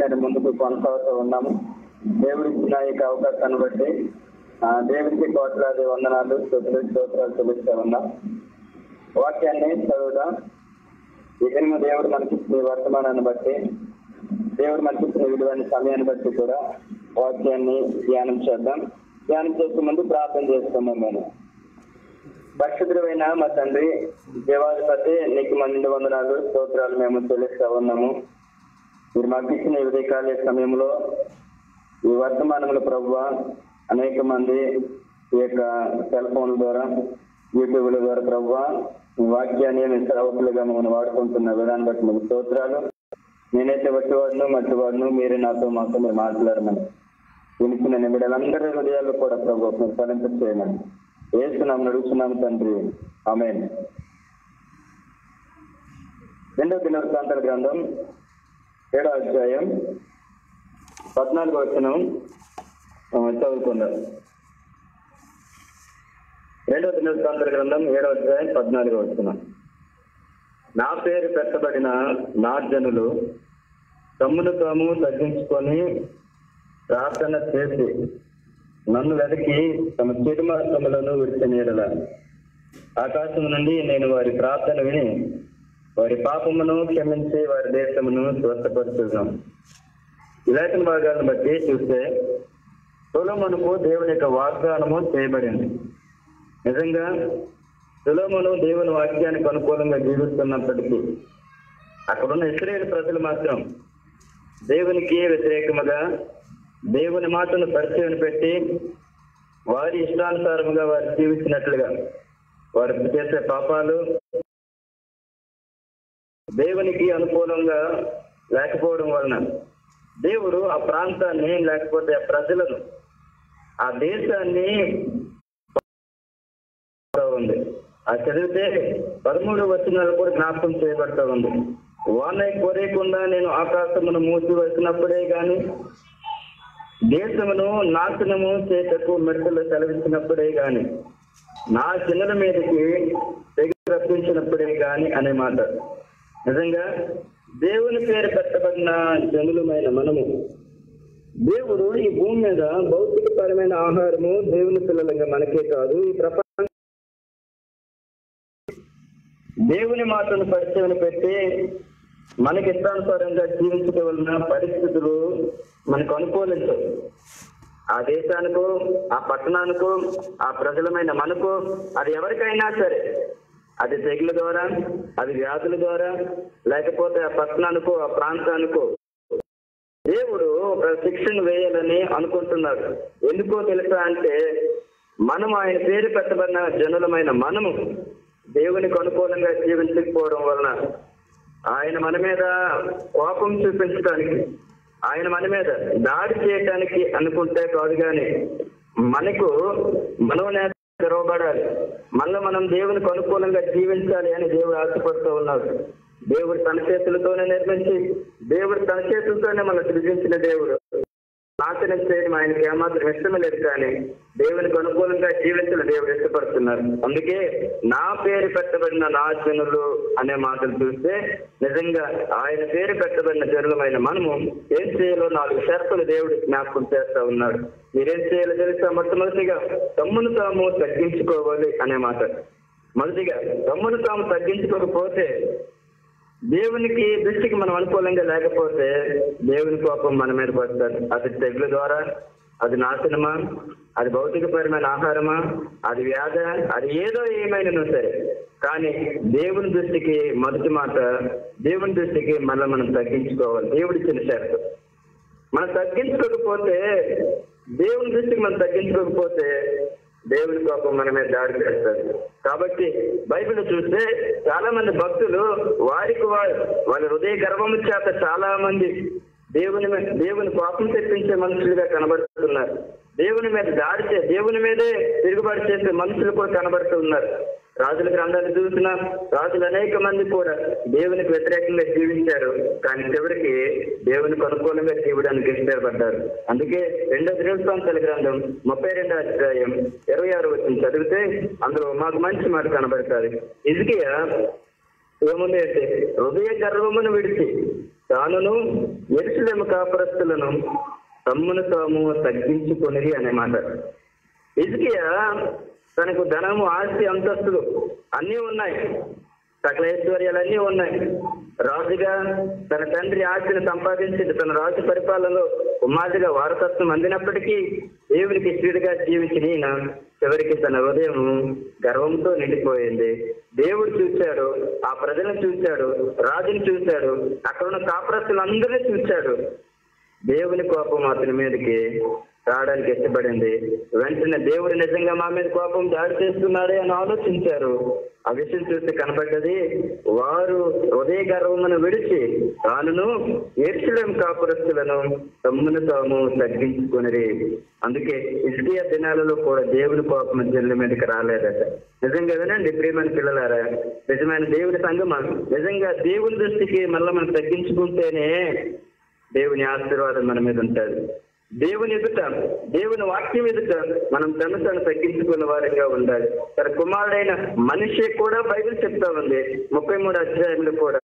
వాక్యాన్ని ముందుకు కొనసాగుతూ ఉన్నాము దేవుడు ఇచ్చిన ఈ యొక్క అవకాశాన్ని బట్టి ఆ, దేవుడికి కోట్లాది వందనాలు స్తోత్రాలు స్తోత్రాలు చెల్లిస్తూ ఉన్నాం వాక్యాన్ని చదువుదాం ఇకను దేవుడు మనకిచ్చిన ఈ వర్తమానాన్ని బట్టి దేవుడు మనకిచ్చిన విలువైన సమయాన్ని బట్టి కూడా వాక్యాన్ని ధ్యానం చేద్దాం ధ్యానం చేసే ముందు ప్రార్థన చేసుకుందాం మేము పరిశుద్ధమైన మా తండ్రి దేవాధిపతి నీకు మంది వందనాలు స్తోత్రాలు మేము చెల్లిస్తా ఉన్నాము మీరు మాకు ఇచ్చిన ఈ ఉదయకాల సమయంలో ఈ వర్తమానముల ప్రభు అనేక మంది ఈ యొక్క సెల్ ఫోన్ల ద్వారా యూట్యూబ్ల ద్వారా ప్రభు ఈ వాక్యాన్ని నేను సేవకులుగా మమ్మల్ని వాడుకుంటున్న విధానం బట్టి మీకు స్తోత్రాలు నేనైతే వట్టివాడును మట్టివాడును మీరే నాతో మాతో మీరు మాట్లాడమని వినిచిన నిమిడలందరి హృదయాల్లో కూడా ప్రభు మీరు ఫలింప చేయమని వేస్తున్నాం నడుస్తున్నాం తండ్రి ఆమె రెండో దినవృత్తాంతర గ్రంథం ఏడో అధ్యాయం పద్నాలుగు వచ్చిన చదువుకుందాం రెండో దినవృత్తాంతర గ్రంథం ఏడో అధ్యాయం పద్నాలుగు వచ్చిన నా పేరు పెట్టబడిన నా జనులు తమ్మును తాము తగ్గించుకొని ప్రార్థన చేసి నన్ను వెతికి తమ చెడు మార్గములను విడిచినీడల ఆకాశం నుండి నేను వారి ప్రార్థన విని వారి పాపమును క్షమించి వారి దేశమును స్వస్థపరుచున్నాం ఇలాంటి భాగాలను బట్టి చూస్తే సొలమునకు దేవుని యొక్క వాగ్దానము చేయబడింది నిజంగా సులోమును దేవుని వాక్యానికి అనుకూలంగా జీవిస్తున్నప్పటికీ అక్కడున్న ఇస్రాయేల్ ప్రజలు మాత్రం దేవునికి వ్యతిరేకముగా దేవుని మాటను పరిచయం పెట్టి వారి ఇష్టానుసారముగా వారు జీవించినట్లుగా వారు చేసే పాపాలు దేవునికి అనుకూలంగా లేకపోవడం వలన దేవుడు ఆ ప్రాంతాన్ని లేకపోతే ఆ ప్రజలను ఆ దేశాన్ని ఉంది ఆ చదివితే పదమూడు వచనాలు కూడా జ్ఞాపకం చేయబడతా ఉంది వానై కోరేయకుండా నేను ఆకాశమును మూసి వచ్చినప్పుడే గాని దేశమును నాశనము చేతకు మెట్టలు సెలవిచ్చినప్పుడే గాని నా చిన్నల మీదకి తెగి రప్పించినప్పుడే గాని అనే మాట నిజంగా దేవుని పేరు పెట్టబడిన జనులమైన మనము దేవుడు ఈ భూమి మీద భౌతికపరమైన ఆహారము దేవుని పిల్లలంగా మనకే కాదు ఈ ప్రపంచం దేవుని మాటను పరిచయం పెట్టి మనకి ఇష్టానుసారంగా జీవించడం వలన పరిస్థితులు మనకు అనుకూలించవు ఆ దేశానికో ఆ పట్టణానికో ఆ ప్రజలమైన మనకు అది ఎవరికైనా సరే అది తెగుల ద్వారా అది వ్యాధుల ద్వారా లేకపోతే ఆ పట్టణానికో ఆ ప్రాంతానికో దేవుడు ఒక శిక్షను వేయాలని అనుకుంటున్నాడు ఎందుకో తెలుసా అంటే మనం ఆయన పేరు పెట్టబడిన జనులమైన మనము దేవునికి అనుకూలంగా జీవించకపోవడం వలన ఆయన మన మీద కోపం చూపించడానికి ఆయన మన మీద దాడి చేయటానికి అనుకుంటే కాదు కానీ మనకు మనోనేత తెరవబడాలి మళ్ళీ మనం దేవునికి అనుకూలంగా జీవించాలి అని దేవుడు ఆశపడుతూ ఉన్నాడు దేవుడు తన చేతులతోనే నిర్మించి దేవుడు తన చేతులతోనే మనం సృజించిన దేవుడు నాశనం చేయడం ఆయనకి ఏమాత్రం ఇష్టమే లేదు కానీ దేవునికి అనుకూలంగా జీవించడం దేవుడు ఇష్టపడుతున్నారు అందుకే నా పేరు పెట్టబడిన నా జనులు అనే మాటలు చూస్తే నిజంగా ఆయన పేరు పెట్టబడిన జనులమైన మనము ఏం చేయాలో నాలుగు షరతులు దేవుడు జ్ఞాపకం చేస్తా ఉన్నాడు మీరేం చేయాలో తెలుసా మొట్టమొదటిగా తమ్మును తాము తగ్గించుకోవాలి అనే మాట మొదటిగా తమ్మును తాము తగ్గించుకోకపోతే దేవునికి దృష్టికి మనం అనుకూలంగా లేకపోతే దేవుని కోపం మన మీద పడతాడు అది తెగుల ద్వారా అది నాశనమా అది భౌతికపరమైన ఆహారమా అది వ్యాధ అది ఏదో ఏమైనా సరే కానీ దేవుని దృష్టికి మొదటి మాట దేవుని దృష్టికి మళ్ళీ మనం తగ్గించుకోవాలి దేవుడిచ్చిన షరతు మనం తగ్గించుకోకపోతే దేవుని దృష్టికి మనం తగ్గించుకోకపోతే దేవుని కోపం మన మీద దాడి చేస్తారు కాబట్టి బైబిల్ చూస్తే చాలా మంది భక్తులు వారికి వారు వాళ్ళ హృదయ గర్వము చేత చాలా మంది దేవుని మీద దేవుని కోపం తెప్పించే మనుషులుగా కనబడుతున్నారు దేవుని మీద దాడి చే దేవుని మీదే తిరుగుబాటు చేసే మనుషులు కూడా కనబడుతున్నారు రాజుల గ్రంథాన్ని చూసిన రాజులు అనేక మంది కూడా దేవునికి వ్యతిరేకంగా జీవించారు కానీ చివరికి దేవునికి అనుకూలంగా జీవడానికి ఇష్టపడ్డారు అందుకే రెండో దినవృత్తాంతాల గ్రంథం ముప్పై రెండో అధ్యాయం ఇరవై ఆరు వచ్చిన చదివితే అందులో మాకు మంచి మాట కనబడుతుంది ఇదికియా ఏముంది అంటే హృదయ గర్వమును విడిచి తానును ఎరుసలేము కాపురస్తులను తమ్మును తాము తగ్గించుకొనిది అనే మాట ఇజ్కియా తనకు ధనము ఆస్తి అంతస్తులు అన్నీ ఉన్నాయి సకల ఐశ్వర్యాలన్నీ ఉన్నాయి రాజుగా తన తండ్రి ఆస్తిని సంపాదించి తన రాజు పరిపాలనలో కుమారుడిగా వారసత్వం అందినప్పటికీ దేవునికి ఇష్టడిగా జీవించిన ఈయన చివరికి తన హృదయం గర్వంతో నిండిపోయింది దేవుడు చూశాడు ఆ ప్రజలను చూశాడు రాజుని చూశాడు అక్కడ ఉన్న కాపురస్తులందరినీ చూశాడు దేవుని కోపం అతని మీదకి రావడానికి ఇష్టపడింది వెంటనే దేవుడు నిజంగా మా మీద కోపం దాడి చేస్తున్నాడే అని ఆలోచించారు ఆ విషయం చూస్తే కనబడ్డది వారు హృదయ గర్వమును విడిచి తానును ఏర్చలేం కాపురస్తులను తమ్మును తాము తగ్గించుకుని అందుకే ఇస్కియా దినాలలో కూడా దేవుని కోపం జనుల మీదకి రాలేదట నిజంగా వినండి ప్రియమైన పిల్లలారా నిజమైన దేవుని సంగమా నిజంగా దేవుని దృష్టికి మళ్ళీ మనం తగ్గించుకుంటేనే దేవుని ఆశీర్వాదం మన మీద ఉంటుంది దేవుని ఎదుట దేవుని వాక్యం ఎదుట మనం తను తను తగ్గించుకున్న వారిగా ఉండాలి తన కుమారుడైన మనిషి కూడా బైబిల్ చెప్తా ఉంది ముప్పై మూడు అధ్యాయంలో కూడా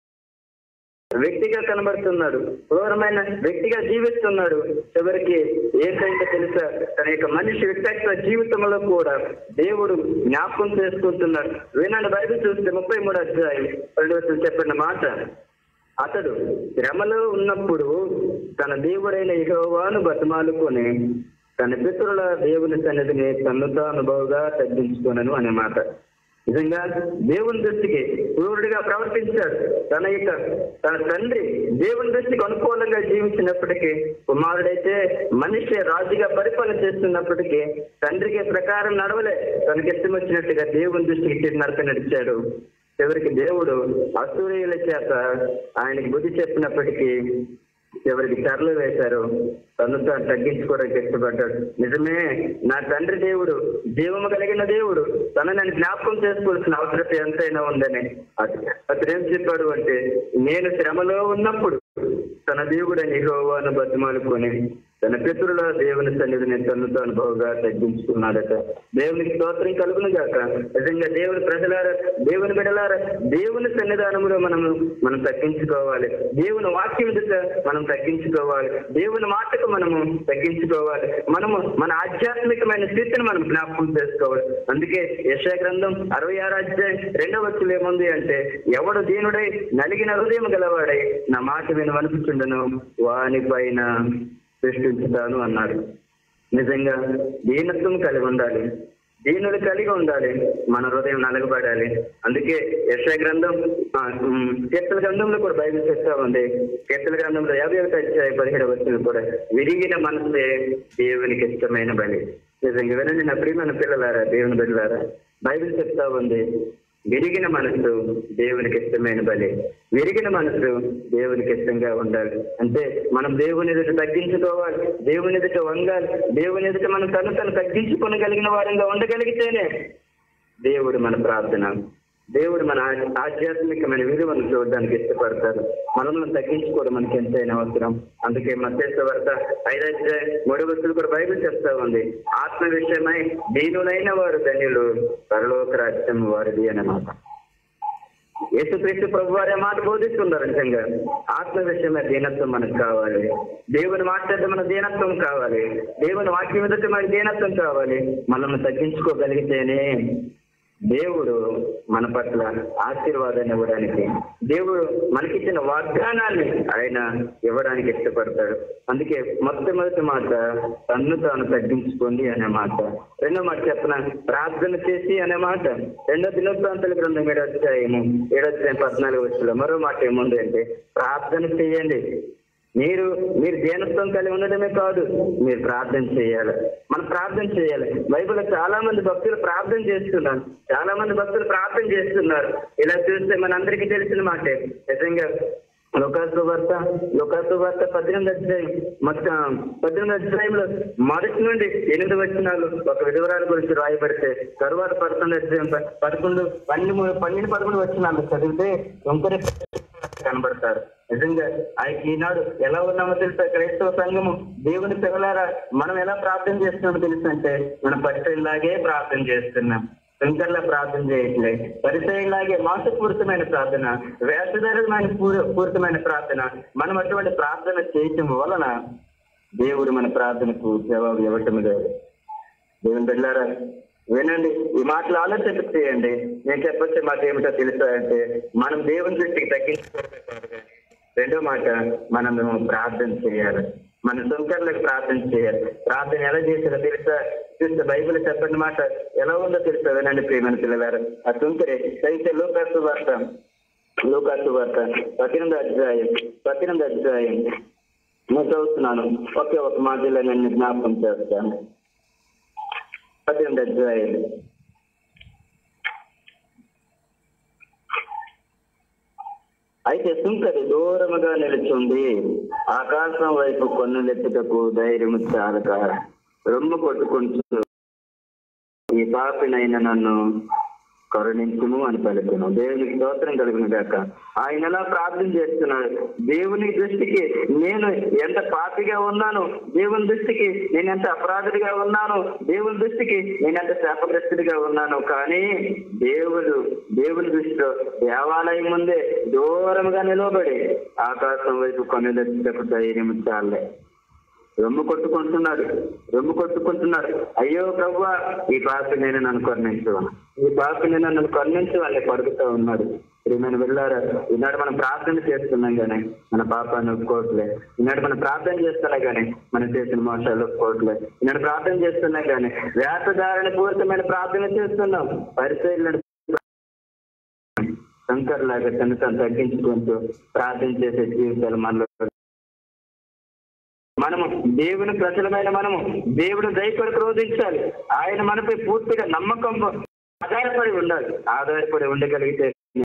వ్యక్తిగా కనబడుతున్నాడు క్రూరమైన వ్యక్తిగా జీవిస్తున్నాడు చివరికి ఏంటంటే తెలుసా తన యొక్క మనిషి వ్యక్తిత్వ జీవితంలో కూడా దేవుడు జ్ఞాపకం చేసుకుంటున్నాడు వినండి బైబిల్ చూస్తే ముప్పై మూడు అధ్యాయం రెండు వచ్చి చెప్పిన మాట అతడు శ్రమలో ఉన్నప్పుడు తన దేవుడైన యెహోవాను బతిమాలుకొని తన పితరుల దేవుని సన్నిధిని తన్ను తాను బహుగా తగ్గించుకొనను అనే మాట నిజంగా దేవుని దృష్టికి క్రూరుడిగా ప్రవర్తించాడు తన యొక్క తన తండ్రి దేవుని దృష్టికి అనుకూలంగా జీవించినప్పటికీ కుమారుడైతే మనిషి రాజుగా పరిపాలన చేస్తున్నప్పటికీ తండ్రికి ప్రకారం నడవలే తనకి ఇష్టం వచ్చినట్టుగా దేవుని దృష్టికి నడత నడిచాడు చివరికి దేవుడు అసూర్యుల చేత ఆయనకి బుద్ధి చెప్పినప్పటికీ చివరికి తెరలు వేశారు తను తాను తగ్గించుకోవడానికి ఇష్టపడ్డాడు నిజమే నా తండ్రి దేవుడు జీవము కలిగిన దేవుడు తన నేను జ్ఞాపకం చేసుకోవాల్సిన అవసరం ఎంతైనా ఉందని అత- అతను ఏం చెప్పాడు అంటే నేను శ్రమలో ఉన్నప్పుడు తన దేవుడని యెహోవాను బతిమాలుకొని తన పితరుల దేవుని సన్నిధిని తను తాను బహుగా తగ్గించుకున్నాడట దేవునికి స్తోత్రం కలుగును గాక నిజంగా దేవుని ప్రజలారా దేవుని బిడలారా దేవుని సన్నిధానంలో మనము మనం తగ్గించుకోవాలి దేవుని వాక్యం ఎదుట మనం తగ్గించుకోవాలి దేవుని మాటకు మనము తగ్గించుకోవాలి మనము మన ఆధ్యాత్మికమైన స్థితిని మనం జ్ఞాపకం చేసుకోవాలి అందుకే యశా గ్రంథం అరవై ఆరు అధ్యాయం రెండవ వచ్చులు ఏముంది అంటే ఎవడు దీనుడై నలిగిన హృదయం గలవాడై నా మాట విని వనుకుచుండను వాని పైన సృష్టించుతాను అన్నాడు నిజంగా దీనత్వం కలిగి ఉండాలి దీనులు కలిగి ఉండాలి మన హృదయం నలగబడాలి అందుకే యశ గ్రంథం ఆ, ఉమ్, కీర్తన గ్రంథంలో కూడా బైబిల్ చెప్తా ఉంది కీర్తన గ్రంథంలో యాభై ఒకటి అధ్యాయ పదిహేడు వచ్చిన కూడా విరిగిన మనసే దేవునికి ఇష్టమైన బలి నిజంగా వినండి నా ప్రియమైన పిల్లలారా దేవుని బిడ్డలారా బైబిల్ చెప్తా ఉంది విరిగిన మనసు దేవునికి ఇష్టమైన బలి విరిగిన మనసు దేవునికి ఇష్టంగా ఉండాలి అంటే మనం దేవుని ఎదుట తగ్గించుకోవాలి దేవుని ఎదుట వంగాలి దేవుని ఎదుట మనం తను తను తగ్గించుకోగలిగిన వారంగా ఉండగలిగితేనే దేవుడు మన ప్రార్థన దేవుడు మన ఆ- ఆధ్యాత్మికమైన విలువను చూడడానికి ఇష్టపడతారు మనల్ని తగ్గించుకోవడం మనకి ఎంతైనా అవసరం అందుకే మధ్యస్థ వార్త ఐదధ్యాయ మూడు వస్తువులు కూడా బైబిల్ చెప్తా ఉంది ఆత్మ విషయమై దీనులైన వారు ధన్యులు పరలోక రాజ్యం వారిది అన్నమాట యేసుక్రీస్తు ప్రభు వారి మాట బోధిస్తున్నారు నిజంగా ఆత్మ విషయమే దీనత్వం మనకు కావాలి దేవుని మాట్లాడితే మన దీనత్వం కావాలి దేవుని వాక్యం ఎదుట మన దీనత్వం కావాలి మనల్ని తగ్గించుకోగలిగితేనే దేవుడు మన పట్ల ఆశీర్వాదాన్ని ఇవ్వడానికి దేవుడు మనకిచ్చిన వాగ్దానాన్ని ఆయన ఇవ్వడానికి ఇష్టపడతాడు అందుకే మొట్టమొదటి మాట తన్ను తాను తగ్గించుకోండి అనే మాట రెండో మాట చెప్పన ప్రార్థన చేసి అనే మాట రెండో దినోత్సాంతల గ్రంథం ఏడు అధ్యాయము ఏడు అధ్యాయం పద్నాలుగు వచ్చిన మరో మాట ఏముంది అంటే ప్రార్థన చేయండి మీరు మీరు దీనత్వం కలిగి ఉండడమే కాదు మీరు ప్రార్థన చేయాలి మనం ప్రార్థన చేయాలి బైబిల్లో చాలా మంది భక్తులు ప్రార్థన చేస్తున్నారు చాలా మంది భక్తులు ప్రార్థన చేస్తున్నారు ఇలా చూస్తే మనందరికీ తెలిసిన మాటే నిజంగా లోకాసు వార్త లోకాసు వార్త పద్దెనిమిది అధ్యాయం మొత్తం పద్దెనిమిది అధ్యాయంలో మొదటి నుండి ఎనిమిది వచనాలు ఒక విధవరాల గురించి రాయబడితే తరువాత పదకొండు అధ్యాయం ప- పదకొండు పన్నెండు పన్నెండు పదకొండు వచనాలు చదివితే ఇంకొక కనబడతారు నిజంగా ఆయనకి ఈనాడు ఎలా ఉన్నామో తెలుసా క్రైస్తవ సంఘము దేవుని పిల్లలారా మనం ఎలా ప్రార్థన చేస్తున్నామో తెలుసు అంటే మనం పట్టేలాగే ప్రార్థన చేస్తున్నాం శంకర్ల ప్రార్థన చేయట్లే పరిచయంలాగే మోసపూరితమైన ప్రార్థన వేషధరమైన పూర- పూరితమైన ప్రార్థన మనం అటువంటి ప్రార్థన చేయటం వలన దేవుడు మన ప్రార్థనకు జవాబు ఇవ్వటం లేదు దేవుని బిడ్డారా వినండి ఈ మాటలు ఆలోచన చేయండి నేను చెప్పొచ్చే మాట ఏమిటో తెలుసా అంటే మనం దేవుని దృష్టికి తగ్గించుకోవడమే కాదు కానీ రెండో మాట మనం ప్రార్థన చేయాలి మన శంకర్లకు ప్రార్థన చేయాలి ప్రార్థన ఎలా చేశారో తెలుసా చూస్తే బైబిల్ చెప్పండి మాట ఎలా ఉందో తెలుసా వినండి ప్రియమైన పిల్లగారు ఆ శంకరే అయితే లోకాసు వార్త లోకాసు వార్త పద్దెనిమిది అధ్యాయం పద్దెనిమిది అధ్యాయం నేను చదువుతున్నాను ఒకే ఒక మాటలో నేను జ్ఞాపకం చేస్తాను పద్దెనిమిది అధ్యాయం అయితే సుంకరి దూరముగా నిలుచుంది ఆకాశం వైపు కొన్నులెత్తుటకు ధైర్యము చాలక రొమ్ము కొట్టుకుంటూ ఈ పాపినైన నన్ను కరుణించుము అని పలుకును దేవునికి స్తోత్రం కలుగును గాక ఆయన ఎలా ప్రార్థన చేస్తున్నాడు దేవుని దృష్టికి నేను ఎంత పాపిగా ఉన్నాను దేవుని దృష్టికి నేను ఎంత అపరాధుడిగా ఉన్నాను దేవుని దృష్టికి నేను ఎంత శాపగ్రస్తుడిగా ఉన్నాను కానీ దేవుడు దేవుని దృష్టిలో దేవాలయం ముందే దూరంగా నిలవబడి ఆకాశం వైపు కొనదచ్చకు ధైర్యం చాలే రొమ్ము కొట్టుకుంటున్నాడు రొమ్ము కొట్టుకుంటున్నాడు అయ్యో ప్రభు ఈ పాపి నేను నన్ను కరుణించు ఈ పాపి నేను నన్ను కరుణించు అని పడుకుతూ ఉన్నాడు ప్రియమైన వెళ్ళారా ఈనాడు మనం ప్రార్థన చేస్తున్నాం కానీ మన పాపాన్ని ఒప్పుకోవట్లే ఈనాడు మనం ప్రార్థన చేస్తున్నా కానీ మనం చేసిన మోసాలు ఒప్పుకోవట్లే ఈనాడు ప్రార్థన చేస్తున్నా కానీ వేటదారణ పూరితమైన ప్రార్థన చేస్తున్నాం పరిశీలన శంకర్ లాగా తను తను తగ్గించుకుంటూ ప్రార్థన చేసే జీవితాలు మనలో మనము దేవుని ప్రజలమైన మనము దేవుడు దయపడి క్రోధించాలి ఆయన మనపై పూర్తిగా నమ్మకం ఆధారపడి ఉండాలి ఆధారపడి ఉండగలిగితే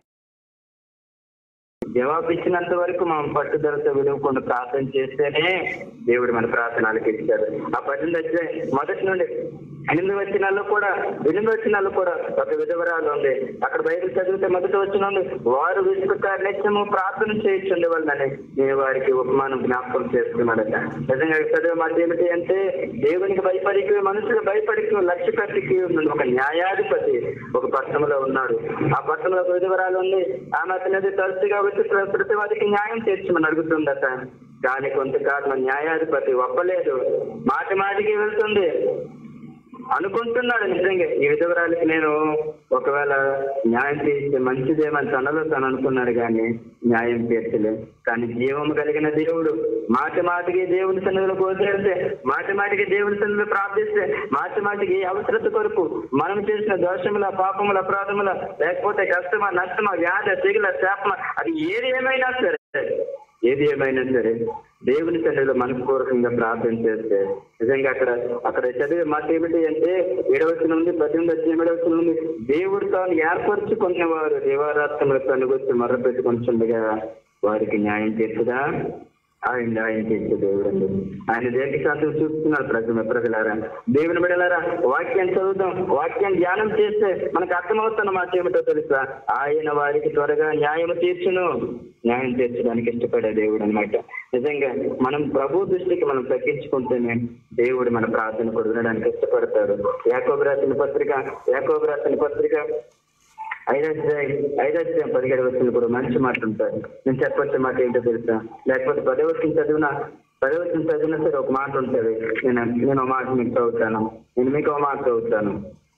జవాబు ఇచ్చినంత వరకు మనం పట్టుదలతో విడవకుండా ప్రార్థన చేస్తేనే దేవుడు మన ప్రార్థనలకు ఇచ్చాడు ఆ పద్దెనిమిది వచ్చే మొదటి నుండి ఎనిమిది వచ్చినాల్లో కూడా ఎనిమిది వచ్చినాల్లో కూడా ఒక విధవరాలు ఉంది అక్కడ బయటకు చదివితే మొదటి వచ్చిన వారు విసుక నిత్యము ప్రార్థన చేయించండి వాళ్ళని నేను వారికి ఉపమానం జ్ఞాపకం చేస్తున్నాడట నిజంగా చదివే మాట ఏమిటి అంటే దేవునికి భయపడికి మనుషులు భయపడికి లక్ష్య పెట్టికి ఒక న్యాయాధిపతి ఒక పట్టణంలో ఉన్నాడు ఆ పట్టణంలో ఒక విధవరాలు ఉంది ఆమె అతనిది తరచుగా వచ్చి ప్ర- ప్రతివాదికి న్యాయం తీర్చమని అడుగుతుందట కానీ కొంతకాలం న్యాయాధిపతి ఒప్పలేదు మాటి మాటికి వెళ్తుంది అనుకుంటున్నాడు నిజంగా ఈ విధవరాలకి నేను ఒకవేళ న్యాయం తీస్తే మంచిదేమని తనలో తను అనుకున్నాడు కానీ న్యాయం తీర్చలే కానీ జీవము కలిగిన దేవుడు మాటి మాటికి దేవుని సన్నిధిలో కోసేస్తే మాటి మాటికి దేవుని సన్నిధిలో ప్రార్థిస్తే మాటి మాటికి అవసరత కొరకు మనం చేసిన దోషముల పాపముల అపరాధముల లేకపోతే కష్టమా నష్టమా వ్యాధ తెగుల శాపమ అది ఏది ఏమైనా సరే ఏది ఏమైనా సరే దేవుని సన్నిధిలో మనస్పూర్వకంగా ప్రార్థన చేస్తే నిజంగా అక్కడ అక్కడ చదివే మాట ఏమిటి అంటే ఏడవచనం ఉంది పద్దెనిమిది వచ్చిన ఏడవచనం ఉంది దేవుడు తాను ఏర్పరచుకున్న వారు దేవారాత్మలకు అనుగొచ్చి మర్ర పెట్టుకుంటుండగా వారికి న్యాయం తీర్చుదా ఆయన ఆయన చేసే దేవుడు అండి ఆయన దేనికి శాంతం చూస్తున్నారు ప్రజలు ప్రజలారా దేవుని బిడలారా వాక్యం చదువుదాం వాక్యం ధ్యానం చేస్తే మనకు అర్థమవుతున్న మాట ఏమిటో తెలుసా ఆయన వారికి త్వరగా న్యాయం తీర్చును న్యాయం తీర్చడానికి ఇష్టపడే దేవుడు అన్నమాట నిజంగా మనం ప్రభు దృష్టికి మనం తగ్గించుకుంటేనే దేవుడు మన ప్రార్థన కూడా వినడానికి ఇష్టపడతాడు యాకోబు రాసిన పత్రిక యాకోబు రాసిన పత్రిక ఐదధ్యాయం ఐదధ్యాయం పదిహేడు వచ్చిన కూడా మంచి మాట ఉంటారు నేను చెప్పొచ్చే మాట ఏంటో తెలుసా లేకపోతే పదే వచ్చిన చదివిన పదే వచ్చిన చదివినా సరే ఒక మాట ఉంటుంది నేను నేను ఒక మాట మీకు చదువుతాను నేను మీకు ఒక మాట చదువుతాను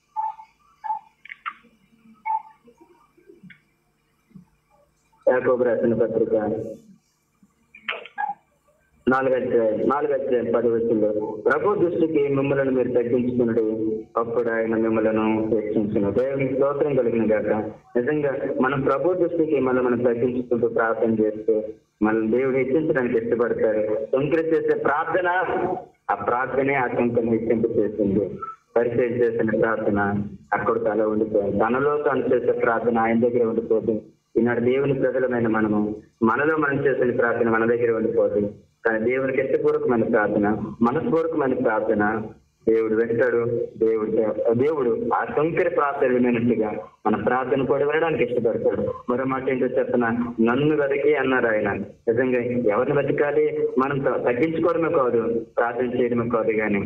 యాకోబు రాసిన పత్రిక నాలుగు అధ్యాయం నాలుగు అధ్యాయం పది వచ్చిందో ప్రభు దృష్టికి మిమ్మల్ని మీరు తగ్గించుకున్నాడు అప్పుడు ఆయన మిమ్మల్ని హెచ్చించును దేవునికి స్తోత్రం కలిగిన గాక నిజంగా మనం ప్రభు దృష్టికి మనం మనం తగ్గించుకుంటూ ప్రార్థన చేస్తే మనం దేవుడు హెచ్చించడానికి ఇష్టపడతారు శంకర చేసే ప్రార్థన ఆ ప్రార్థనే ఆ శంకరని హెచ్చింపు చేసింది పరిచయం చేసిన ప్రార్థన అక్కడ తల ఉండిపోయింది తనలో తను చేసే ప్రార్థన ఆయన దగ్గర ఉండిపోతుంది ఈనాడు దేవుని ప్రజలమైన మనము మనలో మనం చేసిన ప్రార్థన మన దగ్గర ఉండిపోతుంది కానీ దేవునికి ఇష్టపూర్వకమైన ప్రార్థన మనస్పూర్వకమైన ప్రార్థన దేవుడు వింటాడు దేవుడు దేవుడు ఆ శంకర ప్రార్థన వినట్టుగా మన ప్రార్థన కూడా వినడానికి ఇష్టపడతాడు మరో మాట ఏంటో చెప్తున్నా నన్ను వెతికి అన్నారు ఆయన నిజంగా ఎవరిని వెతకాలి మనం త- తగ్గించుకోవడమే కాదు ప్రార్థన చేయడమే కాదు కానీ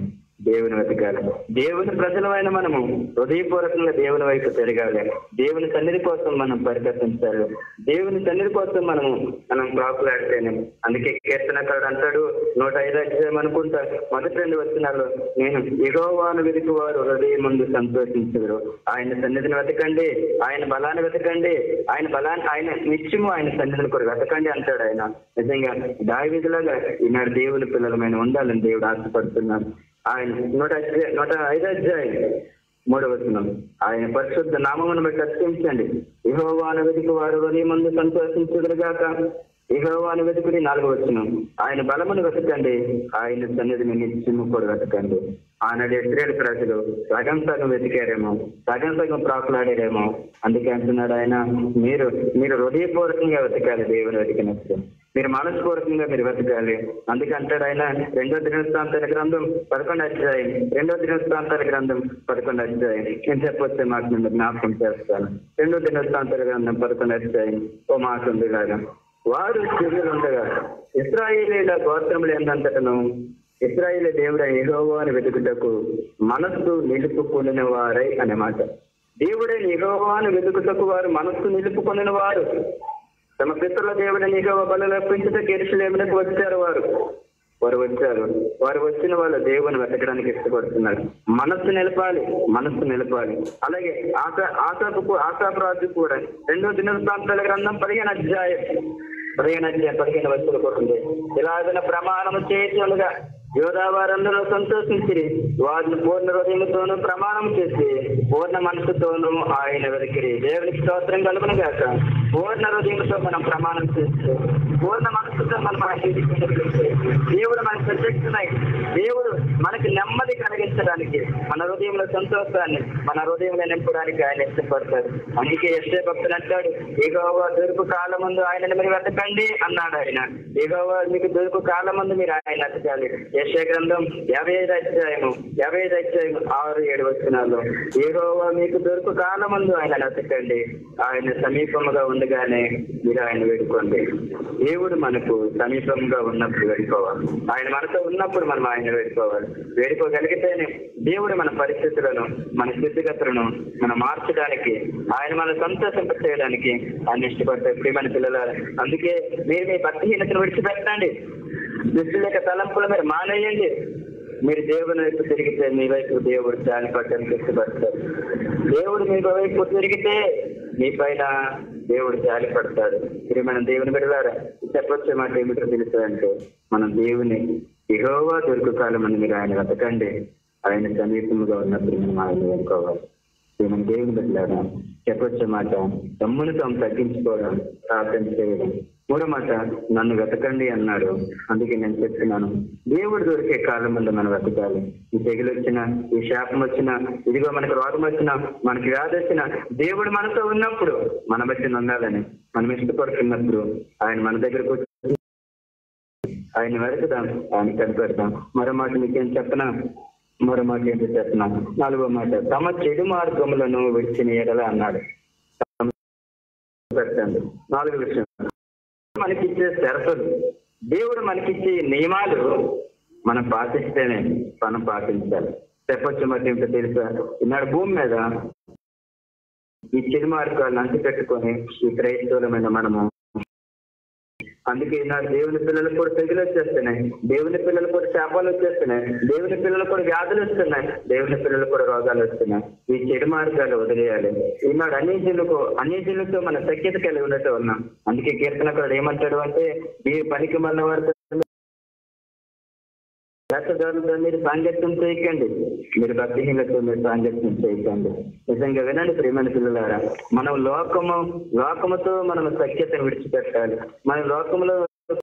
దేవుని వెతకాలి దేవుని ప్రజలమైన మనము హృదయపూర్వకంగా దేవుని వైపు తిరగాలి దేవుని సన్నిధి కోసం మనం పరికర్తించాలి దేవుని సన్నిధి కోసం మనము మనం ప్రాకులాడితేనే అందుకే కీర్తనకారుడు అంటాడు నూట ఐదు అధ్యాయం అనుకుంటా మొదటి రెండు వచ్చినారు నేను ఇగోవాను వెతుకు వారు హృదయం ముందు సంతోషించరు ఆయన సన్నిధిని వెతకండి ఆయన బలాన్ని వెతకండి ఆయన బలాన్ని ఆయన నిత్యము ఆయన సన్నిధిని కూడా వెతకండి అంటాడు ఆయన నిజంగా దావిదిలాగా ఈనాడు దేవుని పిల్లలమైన ఉండాలని దేవుడు ఆశపడుతున్నాడు ఆయన నూట అధ్యాయ నూట ఐదు అధ్యాయం మూడవ వచనం ఆయన పరిశుద్ధ నామమును బట్టి అర్చించండి ఇహోవాను వెతికి వారు హృదయం ముందు సంతోషించుదురుగాక ఇహోవాను వెతుకుని నాలుగవ వచనం ఆయన బలమును వెతకండి ఆయన సన్నిధిని నిత్యము కూడా వెతకండి ఆనాడు ఇస్రాయేల్ ప్రజలు సగం సగం వెతికారేమో సగం సగం ప్రాకులాడారేమో అందుకే అంటున్నాడు ఆయన మీరు మీరు హృదయపూర్వకంగా వెతకాలి దేవుని వెతికినప్పుడు మీరు మనస్పూర్వకంగా మీరు వెతకాలి అందుకే అంటాడు ఆయన రెండో దినవృత్తాంతాల గ్రంథం పదకొండు అధ్యాయం రెండో దినవృత్తాంతాల గ్రంథం పదకొండు అధ్యాయం నేను చెప్పొచ్చే మాట నేను జ్ఞాపకం చేస్తాను రెండో దినవృత్తాంతాల గ్రంథం పదకొండు అధ్యాయం ఓ మాట ఉంది లాగా వారు స్థితిలో ఉండగా ఇస్రాయేలీల గోత్రములు ఏందంతటను ఇస్రాయేల్ దేవుడ ఎగోవో అని వెతుకుటకు మనస్సు నిలుపుకొనిన వారై అనే మాట దేవుడే ఎగోవో అని వెతుకుటకు వారు మనస్సు నిలుపుకొనిన వారు తమ పితృల దేవుడిని ఎగవ బలు అర్పించుటకు ఎరుసలేమునకు వచ్చారు వారు వారు వచ్చారు వారు వచ్చిన వాళ్ళు దేవుని వెతకడానికి ఇష్టపడుతున్నారు మనస్సు నిలపాలి మనస్సు నిలపాలి అలాగే ఆశా ఆశాపు ఆశాపు రాజు కూడా రెండో దినవృత్తాంతాల గ్రంథం పదిహేను అధ్యాయం పదిహేను అధ్యాయం పదిహేను వచ్చులు కూడా ఉంది ఇలాగిన ప్రమాణము చేసేలుగా యోధావారందరూ సంతోషించిరి వారిని పూర్ణ హృదయముతోనూ ప్రమాణం చేసి పూర్ణ మనసుతోనూ ఆయన వెతికిరి దేవునికి స్తోత్రం కలుగును గాక పూర్ణ హృదయంతో మనం ప్రమాణం చేస్తే పూర్ణ మనసుతో మనం ఆయన ఎదుర్కొన్నట్లయితే దేవుడు మనకు ప్రత్యక్షమై దేవుడు మనకి నెమ్మది కలిగించడానికి మన హృదయంలో సంతోషాన్ని మన హృదయంలో నింపడానికి ఆయన ఇష్టపడతాడు అందుకే ఎస్టే భక్తులు అంటాడు ఎగోవా దొరుకు కాలం ముందు ఆయనను మీరు వెతకండి అన్నాడు ఆయన ఎగోవా మీకు దొరుకు కాలం ముందు మీరు ఆయన వెతకాలి యశ గ్రంథం యాభై ఐదు అధ్యాయము యాభై ఐదు అధ్యాయం ఆరు ఏడు వచ్చినాలు ఏగోవా మీకు దొరుకు కాలం ముందు ఆయన వెతకండి ఆయన సమీపముగా ఉండగానే మీరు ఆయన వేడుకోండి దేవుడు మనకు సమీపంగా ఉన్నప్పుడు వేడుకోవాలి ఆయన మనతో ఉన్నప్పుడు మనం ఆయన వేడుకోవాలి వేడుకోగలిగితేనే దేవుడు మన పరిస్థితులను మన స్థితిగతులను మనం మార్చడానికి ఆయన మన సంతోషింప చేయడానికి ఆయన ఇష్టపడతారు ప్రియమైన పిల్లల అందుకే మీరు మీ భక్తిహీనతను విడిచిపెట్టండి దుష్టులేక తలంపులు మీరు మానేయండి మీరు దేవుని వైపు తిరిగితే మీ వైపు దేవుడు జాలి పడ్డానికి ఇష్టపడతారు దేవుడు మీ వైపు తిరిగితే మీ పైన దేవుడు జాలి పడతాడు ప్రియమైన దేవుని బిడ్డలారా చెప్పొచ్చే మాట ఏమిటో తెలుసు అంటే మనం దేవుని ఇహోవా దొరుకు కాలం అని మీరు ఆయన వెతకండి ఆయన సమీపముగా ఉన్నప్పుడు మనం ఆయన వెనుకోవాలి మనం దేవుని బిడ్డలారా చెప్పొచ్చే మాట తమ్మును తాము తగ్గించుకోవడం ప్రార్థన చేయడం మూడో మాట నన్ను వెతకండి అన్నాడు అందుకే నేను చెప్తున్నాను దేవుడు దొరికే కాలం ముందు మనం వెతకాలి ఈ తెగులు వచ్చినా ఈ శాపం వచ్చినా ఇదిగో మనకు రోగం వచ్చినా మనకి వ్యాధి వచ్చినా దేవుడు మనతో ఉన్నప్పుడు మన బట్టి ఉండాలని మనం ఇష్టపడుతున్నప్పుడు ఆయన మన దగ్గరకు వచ్చి ఆయన వెతుకుదాం ఆయన కనిపెడతాం మరో మాట మీకేం చెప్పనా మరో మాట ఏంటో చెప్పనా నాలుగో మాట తమ చెడు మార్గములను విడిచిన ఎడల అన్నాడు పెట్టండి నాలుగు విషయం మనకిచ్చే షరతులు దేవుడు మనకిచ్చే నియమాలు మనం పాటిస్తేనే మనం పాటించాలి చెప్పొచ్చు మరి ఏమిటో తెలుసా ఈనాడు భూమి మీద ఈ చెడు మార్గాలను అంటి పెట్టుకొని ఈ క్రైస్తవులమైన మనము అందుకే ఈనాడు దేవుని పిల్లలకు కూడా తెగులు వచ్చేస్తున్నాయి దేవుని పిల్లలు కూడా శాపాలు వచ్చేస్తున్నాయి దేవుని పిల్లలు కూడా వ్యాధులు వస్తున్నాయి దేవుని పిల్లలు కూడా రోగాలు వస్తున్నాయి ఈ చెడు మార్గాలు వదిలేయాలి ఈనాడు అన్ని జిల్లకు అన్ని జిల్లుతో మన సఖ్యత కలిగి ఉండటం ఉన్నాం అందుకే కీర్తనకారుడు ఏమంటాడు అంటే మీ పనికి మన వారితో వేషధారులతో మీరు సాంగత్యం చేయకండి మీరు భక్తిహీనతో మీరు సాంగత్యం చేయకండి నిజంగా వినండి ప్రియమైన పిల్లలారా మనం లోకము లోకముతో మనం సఖ్యతను విడిచిపెట్టాలి మన లోకములో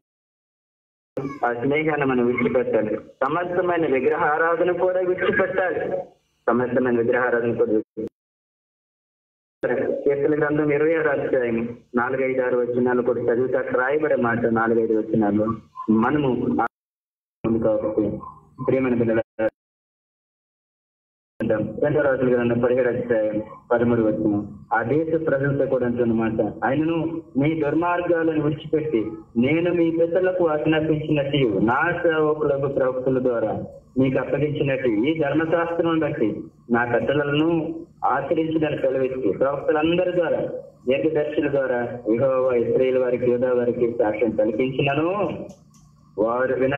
ఆ స్నేహాన్ని మనం విడిచిపెట్టాలి సమస్తమైన విగ్రహారాధన కూడా విడిచిపెట్టాలి సమస్తమైన విగ్రహారాధన కూడా విడిచిపెట్టాలి. కీర్తన గ్రంథం ఇరవై ఆరు అధ్యాయం నాలుగైదు ఆరు వచ్చినాలు కూడా చదివితే అక్కడ రాయబడే మాట నాలుగైదు వచ్చినాలు మనము ఆ ఉంది కాబట్టి ప్రియమైన పిల్లల గ్రంథం రెండో రోజుల గ్రంథం పదిహేడు అధ్యాయం పదమూడు వచ్చిన ఆ దేశ ప్రజలతో కూడా అంటున్నమాట ఆయనను మీ దుర్మార్గాలను విడిచిపెట్టి నేను మీ పెద్దలకు ఆజ్ఞాపించినట్టు నా సేవకులకు ప్రవక్తుల ద్వారా మీకు అప్పగించినట్టు ఈ ధర్మశాస్త్రం బట్టి నా కట్టలను ఆచరించడానికి సెలవిచ్చి ప్రవక్తలందరి ద్వారా దీర్ఘదర్శుల ద్వారా విహోవ ఇస్రాయేల్ వారికి యోధా వారికి సాక్ష్యం కల్పించినను వారు విన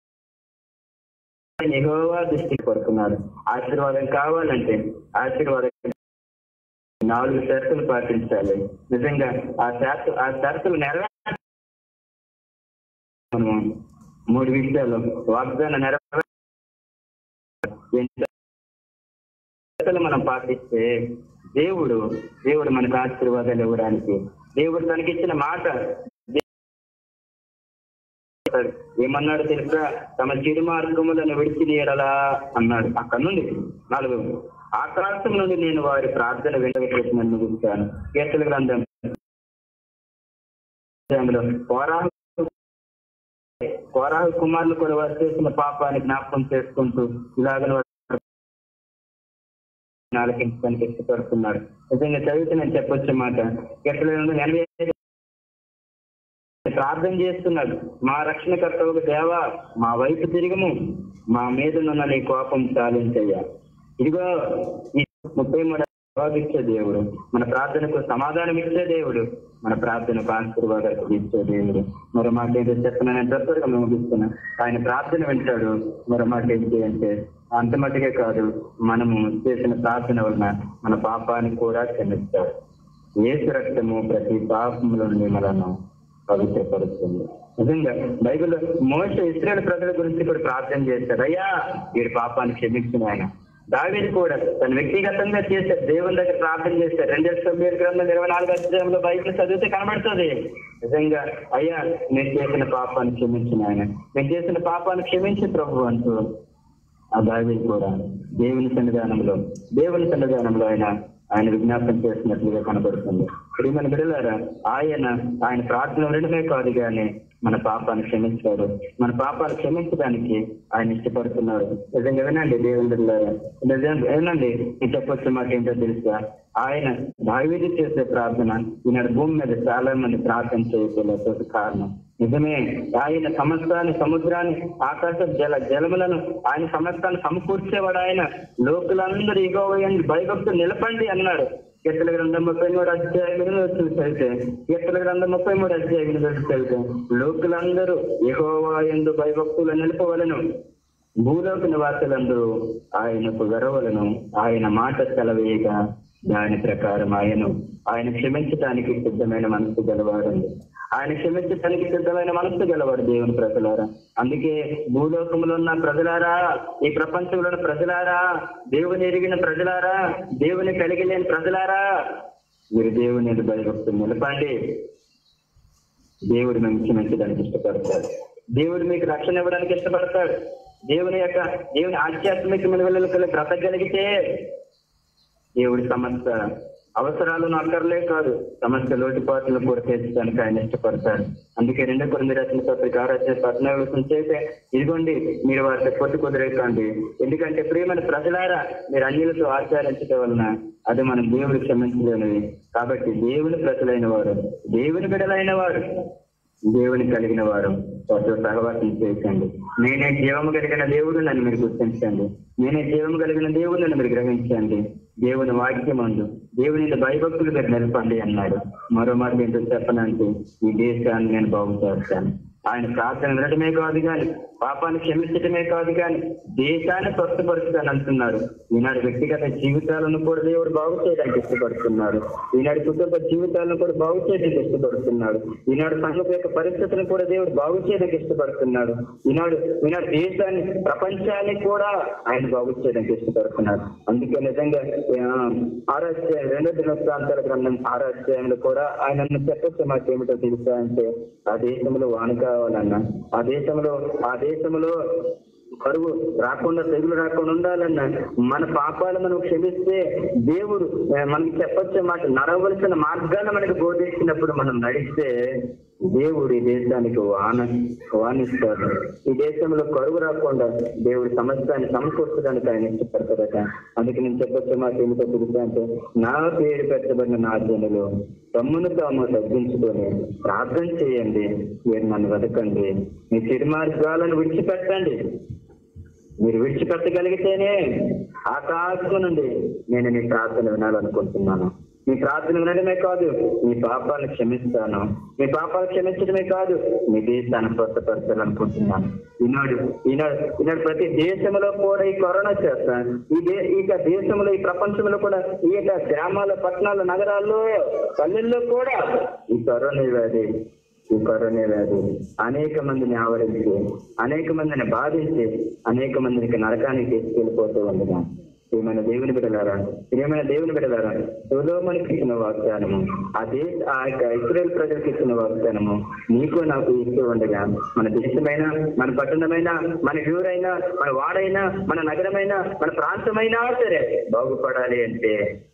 యెహోవా దృష్టికి పడుతున్నారు ఆశీర్వాదం కావాలంటే ఆశీర్వాదం నాలుగు షరతులు పాటించాలి నిజంగా ఆ షరతు ఆ షరతులు నెరవేర మూడు విషయాలు వాగ్దానం నెరవేర షరతులు మనం పాటిస్తే దేవుడు దేవుడు మనకు ఆశీర్వాదాలు ఇవ్వడానికి దేవుడు తనకిచ్చిన మాట ఏమన్నాడు తెలుసా తమ చిరు మార్గములను విడిచినీయడలా అన్నాడు అక్కడ నుండి నాలుగు ఆకాశం నుండి నేను వారి ప్రార్థన వినవేసినట్టు ముగిస్తాను కీర్తన గ్రంథం అధ్యాయంలో కోరాహు కోరాహు కుమారులు కూడా వారు చేసిన పాపాన్ని జ్ఞాపకం చేసుకుంటూ ఇలాగ ఆలకించడానికి ఇష్టపడుతున్నాడు నిజంగా చదివితే నేను చెప్పొచ్చు మాట కీర్తన గ్రంథం ఎనభై ఐదు ప్రార్థన చేస్తున్నాడు మా రక్షణకర్త ఒక దేవ మా వైపు తిరిగము మా మీదనున్న నీ కోపం చాలించయ్యా ఇదిగో ఈ ముప్పై మూడు జవాబిచ్చే దేవుడు మన ప్రార్థనకు సమాధానం ఇచ్చే దేవుడు మన ప్రార్థనకు ఆశీర్వాదాలు ఇచ్చే దేవుడు మరో మాట ఏదో చెప్తున్నాను నేను త్వరగా ముగిస్తున్నా ఆయన ప్రార్థన వింటాడు మరో మాట ఏంటి అంటే అంత మట్టుకే కాదు మనము చేసిన ప్రార్థన వలన మన పాపాన్ని కూడా క్షమిస్తాడు ఏసు రక్తము ప్రతి పాపముల నుండి మనను పవిత్రపరుస్తుంది నిజంగా బైబిల్ మోస ఇస్రాయల్ ప్రజల గురించి కూడా ప్రార్థన చేశారు అయ్యా వీడి పాపాన్ని క్షమించిన ఆయన దావీదు కూడా తను వ్యక్తిగతంగా చేశారు దేవుని దగ్గర ప్రార్థన చేశారు రెండు వేల తొమ్మిది గ్రంథం ఇరవై నాలుగు అధ్యాయంలో బైబిల్ చదివితే కనబడుతుంది నిజంగా అయ్యా నేను చేసిన పాపాన్ని క్షమించిన ఆయన నేను చేసిన పాపాన్ని క్షమించి ప్రభు అంటూ ఆ దావీదు కూడా దేవుని సన్నిధానంలో దేవుని సన్నిధానంలో ఆయన ఆయన విజ్ఞాపన చేసినట్లుగా కనబడుతుంది ఇప్పుడు మన బిడ్డలారా ఆయన ఆయన ప్రార్థన వినడమే కాదు కానీ మన పాపాన్ని క్షమించాడు మన పాపాలు క్షమించడానికి ఆయన ఇష్టపడుతున్నాడు నిజంగా వినండి దేవుని బిడ్డలారా నిజంగా వినండి నేను చెప్పొచ్చు మాట ఏంటో తెలుసా ఆయన దావీదు చేసే ప్రార్థన ఈనాడు భూమి మీద చాలా మంది ప్రార్థన చేయకపోతే కారణం నిజమే ఆయన సమస్తాన్ని సముద్రాన్ని ఆకాశ జల జలములను ఆయన సమస్తాన్ని సమకూర్చేవాడు ఆయన లోకులందరూ ఇగోయండి భయభక్తులు నిలపండి అన్నాడు కీర్తన గ్రంథం ముప్పై మూడు అధ్యాయం ఎనిమిది వచ్చింది చదివితే కీర్తన గ్రంథం ముప్పై మూడు అధ్యాయం ఎనిమిది వచ్చి చదివితే లోకులందరూ ఎగోవా ఎందు భయభక్తులు నిలపవలను భూలోక నివాసులందరూ ఆయనకు గర్వలను ఆయన మాట సెలవేయగా దాని ప్రకారం ఆయను ఆయన క్షమించడానికి సిద్ధమైన మనసు గలవాడు ఆయన క్షమించడానికి సిద్ధమైన మనసు గలవాడు దేవుని ప్రజలారా అందుకే భూలోకంలో ఉన్న ప్రజలారా ఈ ప్రపంచంలో ఉన్న ప్రజలారా దేవుని ఎరిగిన ప్రజలారా దేవుని కలిగి లేని ప్రజలారా మీరు దేవుని ఎదుట భయభక్తులు నిలపండి దేవుడు మేము క్షమించడానికి ఇష్టపడతాడు దేవుడు మీకు రక్షణ ఇవ్వడానికి ఇష్టపడతాడు దేవుని యొక్క దేవుని ఆధ్యాత్మిక విలువలకు బ్రతకగలిగితే దేవుడి సమస్త అవసరాలను అక్కర్లే కాదు సమస్త లోటుపాట్లను కూడా తీర్చడానికి ఆయన ఇష్టపడతాడు అందుకే రెండో కొన్ని రచన పత్రిక ఆరాధ్య పద్నాలుగు చేసే ఇదిగోండి మీరు వారితో పొద్దు కుదిరేకండి ఎందుకంటే ప్రియమైన ప్రజలారా మీరు అన్యులతో ఆచరించడం వలన అది మనం దేవుడు క్షమించలేనిది కాబట్టి దేవుని ప్రజలైన వారు దేవుని బిడలైన వారు దేవుని కలిగిన వారు వారితో సహవాసం చేయకండి నేనే జీవము కలిగిన దేవుడు నన్ను మీరు గుర్తించండి నేనే జీవము కలిగిన దేవుడు నన్ను మీరు గ్రహించండి దేవుని వాక్యం అందు దేవుని భయభక్తులు మీరు నిలపండి అన్నాడు మరో మాట ఏంటో చెప్పనంటే ఈ దేశాన్ని నేను బాగు చేస్తాను ఆయన ప్రార్థన వినటమే కాదు కానీ పాపాన్ని క్షమించటమే కాదు కానీ దేశాన్ని స్వస్థపరుస్తాను అంటున్నారు ఈనాడు వ్యక్తిగత జీవితాలను కూడా దేవుడు బాగు చేయడానికి ఇష్టపడుతున్నాడు ఈనాడు కుటుంబ జీవితాలను కూడా బాగు చేయడానికి ఇష్టపడుతున్నాడు ఈనాడు సంఘం యొక్క పరిస్థితులను కూడా దేవుడు బాగు చేయడానికి ఇష్టపడుతున్నాడు ఈనాడు ఈనాడు దేశాన్ని ప్రపంచాన్ని కూడా ఆయన బాగు చేయడానికి ఇష్టపడుతున్నాడు అందుకే నిజంగా ఆ, ఆరాధ్యాయం రెండో దినోత్సవాంతాల గ్రంథం ఆరాధ్యాయంలో కూడా ఆయన చెప్పొచ్చు మాకు ఏమిటో తెలుసా అంటే ఆ దేశంలో వాన కావాలన్నా ఆ దేశంలో ఆ దేశంలో కరువు రాకుండా తెగులు రాకుండా ఉండాలన్నా మన పాపాలు మనం క్షమిస్తే దేవుడు ఆ, మనకి చెప్పొచ్చే మాట నడవలసిన మార్గాన్ని మనకి బోధించినప్పుడు మనం నడిస్తే దేవుడు ఈ దేశానికి వాన వానిస్తాడు ఈ దేశంలో కరువు రాకుండా దేవుడు సమస్తాన్ని సమకూర్చడానికి ఆయన ఇష్టపడతాడట అందుకే నేను చెప్పొచ్చే మాట ఏమిటో తెలుసా అంటే నా పేరు పెట్టబడిన నా జనులు తమ్మును తాము తగ్గించుకొని ప్రార్థన చేయండి మీరు నన్ను వెతకండి మీ సిరిమార్గాలను విడిచిపెట్టండి మీరు విడిచిపెట్టగలిగితేనే ఆకాశం నుండి నేను నీ ప్రార్థన వినాలనుకుంటున్నాను మీ ప్రార్థన వినడమే కాదు మీ పాపాలను క్షమిస్తాను మీ పాపాలు క్షమించడమే కాదు మీ దేశాన్ని స్వస్థపరచాలనుకుంటున్నాను ఈనాడు ఈనాడు ఈనాడు ప్రతి దేశంలో కూడా ఈ కరోనా చేస్తాను ఈ దే ఇక దేశంలో ఈ ప్రపంచంలో కూడా ఈ యొక్క గ్రామాల పట్టణాల నగరాల్లో పల్లెల్లో కూడా ఈ కరోనా వ్యాధి ఈ కరోనా వ్యాధి అనేక మందిని ఆవరించి అనేక మందిని బాధించి అనేక మందికి నరకానికి తీసుకెళ్లిపోతూ ఉండగా ఏమైనా దేవుని బిడ్డలారా ఏమైనా దేవుని బిడ్డలారా సులోమనికి ఇచ్చిన వాగ్దానము అదే ఆ యొక్క ఇస్రాయేల్ ప్రజలకు ఇచ్చిన వాగ్దానము నీకు నాకు ఇస్తూ ఉండగా మన దేశమైన మన పట్టణమైన మన ఊరైనా మన వాడైనా మన నగరమైనా మన ప్రాంతమైనా సరే బాగుపడాలి అంటే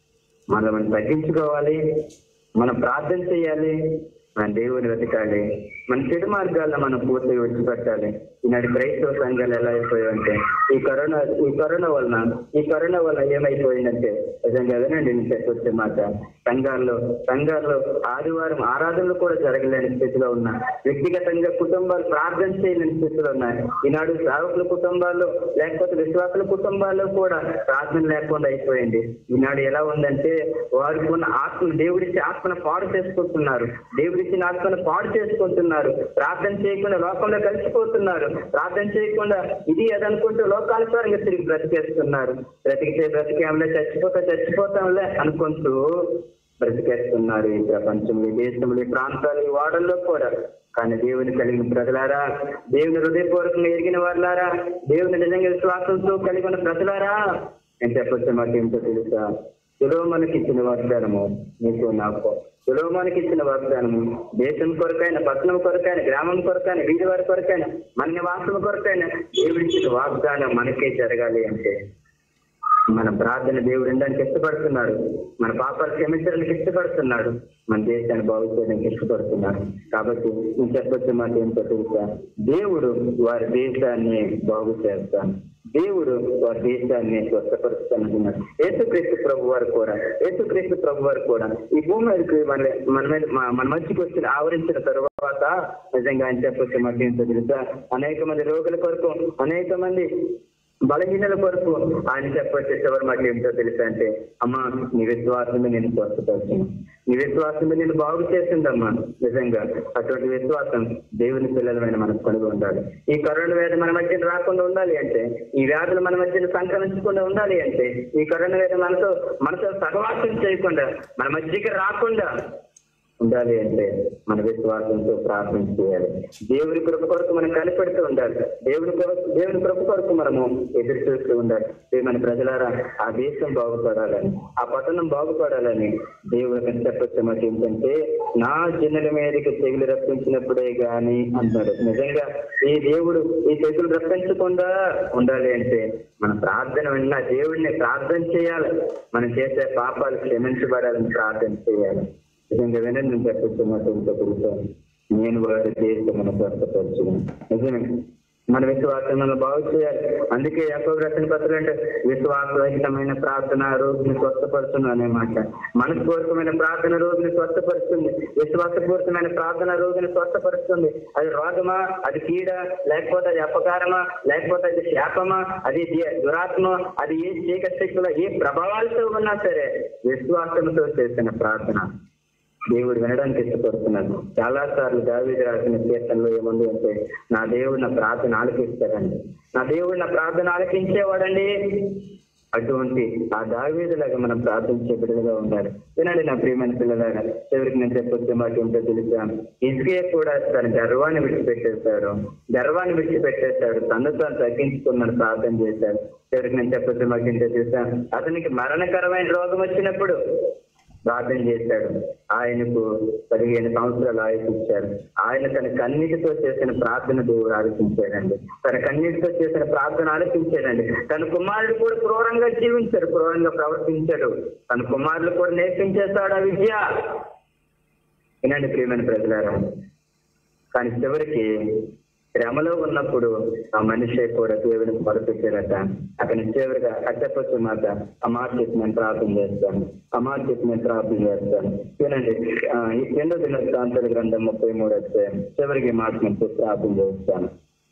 మనం మనం తగ్గించుకోవాలి మనం ప్రార్థన చేయాలి మన దేవుని వెతకాలి మన చెడు మార్గాల్లో మనం పూర్తిగా విడిచిపెట్టాలి ఈనాటి క్రైస్తవ సంఘాలు ఎలా అయిపోయాయంటే ఈ కరోనా ఈ కరోనా వలన ఈ కరోనా వలన ఏమైపోయిందంటే నిజంగా వినండి నేను చెప్పొచ్చే మాట సంఘాల్లో సంఘాల్లో ఆదివారం ఆరాధనలు కూడా జరగలేని స్థితిలో ఉన్న వ్యక్తిగతంగా కుటుంబాలు ప్రార్థన చేయలేని స్థితిలో ఉన్నాయి ఈనాడు సేవకుల కుటుంబాల్లో లేకపోతే విశ్వాసుల కుటుంబాల్లో కూడా ప్రార్థన లేకుండా అయిపోయింది ఈనాడు ఎలా ఉందంటే వారికి ఉన్న ఆత్మ దేవుడిచ్చి ఆత్మను పాడు చేసుకుంటున్నారు దేవుడిచ్చిన ఆత్మను పాడు చేసుకుంటున్నారు ప్రార్థన చేయకుండా లోకంలో కలిసిపోతున్నారు ప్రార్థన చేయకుండా ఇది అదనుకుంటూ లోకానుసారంగా తిరిగి బ్రతికేస్తున్నారు బ్రతికితే బ్రతికేంలే చచ్చిపోతే చచ్చిపోతాంలే అనుకుంటూ బ్రతికేస్తున్నారు ఈ ప్రపంచంలో ఈ దేశంలో ఈ ప్రాంతాలు ఈ వాడల్లో కూడా కానీ దేవుని కలిగిన ప్రజలారా దేవుని హృదయపూర్వకంగా ఎరిగిన వారులారా దేవుని నిజంగా విశ్వాసంతో కలిగి ఉన్న ప్రజలారా నేను చెప్పొచ్చు మాకు ఏమిటో తెలుసా సులోమనకి ఇచ్చిన వాగ్దానము నీకు నాకు సులోమానికి ఇచ్చిన వాగ్దానము దేశం కొరకైన పట్టణం కొరకైన గ్రామం కొరకైన వీధి వారి కొరకైన మన నివాసం కొరకైన దేవుడిచ్చిన వాగ్దానం మనకే జరగాలి అంటే మన ప్రార్థన దేవుడు ఉండడానికి ఇష్టపడుతున్నాడు మన పాపాలు క్షమించడానికి ఇష్టపడుతున్నాడు మన దేశాన్ని బాగు చేయడానికి ఇష్టపడుతున్నాడు కాబట్టి నేను చెప్పొచ్చు మాట ఏంటో తెలుసా దేవుడు వారి దేశాన్ని బాగు చేస్తాను దేవుడు వారి దేశాన్ని స్వస్థపరుస్తానంటున్నాడు యేసుక్రీస్తు ప్రభు వారు కూడా యేసుక్రీస్తు ప్రభు వారు కూడా ఈ భూమి మీదకి మన మన మీద మన మన మధ్యకి వచ్చి ఆవరించిన తరువాత నిజంగా ఆయన చెప్పొచ్చు మాట ఏంటో తెలుసా అనేక మంది రోగుల కొరకు అనేక మంది బలహీనల కొరకు ఆయన చెప్పొచ్చే చివరి మాట ఏమిటో తెలుసా అంటే అమ్మా నీ విశ్వాసమే నేను స్వస్థపరిచింది నీ విశ్వాసమే నేను బాగు చేసిందమ్మా నిజంగా అటువంటి విశ్వాసం దేవుని పిల్లలమైన మనకు కొనుగో ఉండాలి ఈ కరోనా వ్యాధి మన మధ్యన రాకుండా ఉండాలి అంటే ఈ వ్యాధులు మన మధ్యన సంక్రమించకుండా ఉండాలి అంటే ఈ కరోనా వ్యాధి మనతో మనతో సహవాసం చేయకుండా మన మధ్యకి రాకుండా ఉండాలి అంటే మన విశ్వాసంతో ప్రార్థన చేయాలి దేవుని కృప కొరకు మనం కనిపెడుతూ ఉండాలి దేవుని కొరకు దేవుని కృప కొరకు మనము ఎదురు చూస్తూ ఉండాలి మన ప్రజలారా ఆ దేశం బాగుపడాలని ఆ పట్టణం బాగుపడాలని దేవుడికి చెప్పొచ్చే మాట ఏంటంటే నా జనుల మీదకి తెగులు రప్పించినప్పుడే గాని అంటాడు నిజంగా ఈ దేవుడు ఈ తెగులు రప్పించకుండా ఉండాలి అంటే మన ప్రార్థన విన్నా దేవుడిని ప్రార్థన చేయాలి మనం చేసే పాపాలు క్షమించబడాలని ప్రార్థన చేయాలి నిజంగా వినండి నేను చెప్పొచ్చున్నట్టు ఇంకా తెలుసా నేను వారి దేశమును స్వస్థపరచును నిజమే మన విశ్వాసం మనం బాగు చేయాలి అందుకే ఎక్కువ రచన పత్రులు అంటే విశ్వాసరహితమైన ప్రార్థన రోగిని స్వస్థపరుచును అనే మాట మనస్పూర్వకమైన ప్రార్థన రోగిని స్వస్థపరుస్తుంది విశ్వాసపూరితమైన ప్రార్థన రోగిని స్వస్థపరుస్తుంది అది రోగమా అది కీడ లేకపోతే అది అపకారమా లేకపోతే అది శాపమా అది ది- దురాత్మ అది ఏ చీకటి శక్తుల ఏ ప్రభావాలతో ఉన్నా సరే విశ్వాసంతో చేసిన ప్రార్థన దేవుడు వినడానికి ఇష్టపడుతున్నాడు చాలా సార్లు దావీదు రాసిన కీర్తనలో ఏముంది అంటే నా దేవుడు నా ప్రార్థన ఆలకిస్తాడండి నా దేవుడు నా ప్రార్థన ఆలకించేవాడండి అటువంటి ఆ దావీదులాగా మనం ప్రార్థించే బిడ్డలుగా ఉండాలి వినండి నా ప్రియమైన పిల్లలాగా చివరికి నేను చెప్పొచ్చే మాట ఏంటో తెలుసా ఇసుకే కూడా తన గర్వాన్ని విడిచిపెట్టేశాడు గర్వాన్ని విడిచిపెట్టేశాడు తను తాను తగ్గించుకున్నాడు ప్రార్థన చేశాడు చివరికి నేను చెప్పొచ్చే మాట ఏంటో తెలుసా అతనికి మరణకరమైన రోగం వచ్చినప్పుడు ప్రార్థన చేశాడు ఆయనకు పదిహేను సంవత్సరాలు ఆయుష్ ఇచ్చారు ఆయన తన కన్నీటితో చేసిన ప్రార్థన దేవుడు ఆలోచించాడండి తన కన్నీటితో చేసిన ప్రార్థన ఆలోచించాడండి తన కుమారుడు కూడా క్రూరంగా జీవించాడు క్రూరంగా ప్రవర్తించాడు తన కుమారులు కూడా నేర్పించేస్తాడు ఆ విద్య వినండి ప్రియమైన ప్రజలారా కానీ చివరికి శ్రమలో ఉన్నప్పుడు ఆ మనిషి కూడా దేవుని మొదలుపెట్టారట అక్కడ చివరిగా అచ్చపచ్చు మాట ఆ మాట చెప్పి నేను ప్రార్థన చేస్తాను ఆ మాట చెప్పి నేను ప్రార్థన చేస్తాను వినండి ఆ, ఈ రెండో దిన ప్రాంతాల గ్రంథం ముప్పై మూడు వచ్చే చివరికి ఈ మాట నేను చెప్పి ప్రార్థన చేస్తాను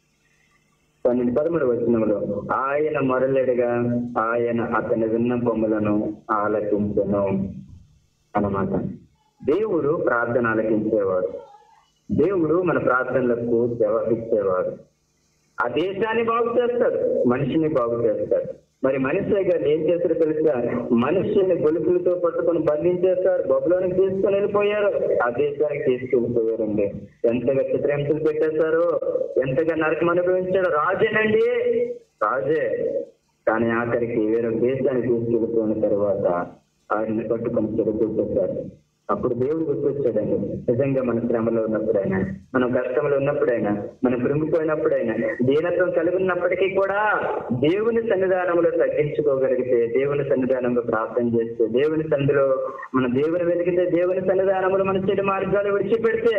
పన్నెండు పదమూడు వచనములో ఆయన మొరలెడగా ఆయన అతని విన్నపములను ఆలకించను అన్నమాట దేవుడు ప్రార్థన ఆలకించేవాడు దేవుడు మన ప్రార్థనలకు జవాబిచ్చేవాడు ఆ దేశాన్ని బాగు చేస్తాడు మనిషిని బాగు చేస్తాడు మరి మనిషి గారు ఏం చేస్తారో తెలుసా మనిషిని గొలుపులతో పట్టుకొని బంధించేస్తారు బొబ్బలోనికి తీసుకొని వెళ్ళిపోయారు ఆ దేశానికి తీసుకెళ్ళిపోయారండి ఎంతగా చిత్రహింసలు పెట్టేశారు ఎంతగా నరకం అనుభవించాడు రాజేనండి రాజే కానీ ఆఖరికి వేరొక దేశానికి తీసుకెళ్ళిపోయిన తర్వాత ఆయన్ని పట్టుకొని చెరుపుతారు అప్పుడు దేవుడు గుర్తొచ్చాడండి నిజంగా మన శ్రమలో ఉన్నప్పుడైనా మనం కష్టంలో ఉన్నప్పుడైనా మనం కృంగిపోయినప్పుడైనా దీనత్వం కలిగి ఉన్నప్పటికీ కూడా దేవుని సన్నిధానంలో తగ్గించుకోగలిగితే దేవుని సన్నిధానంలో ప్రార్థన చేస్తే దేవుని సన్నిధిలో మన దేవుని వెతికితే దేవుని సన్నిధానంలో మన చెడు మార్గాలు విడిచిపెడితే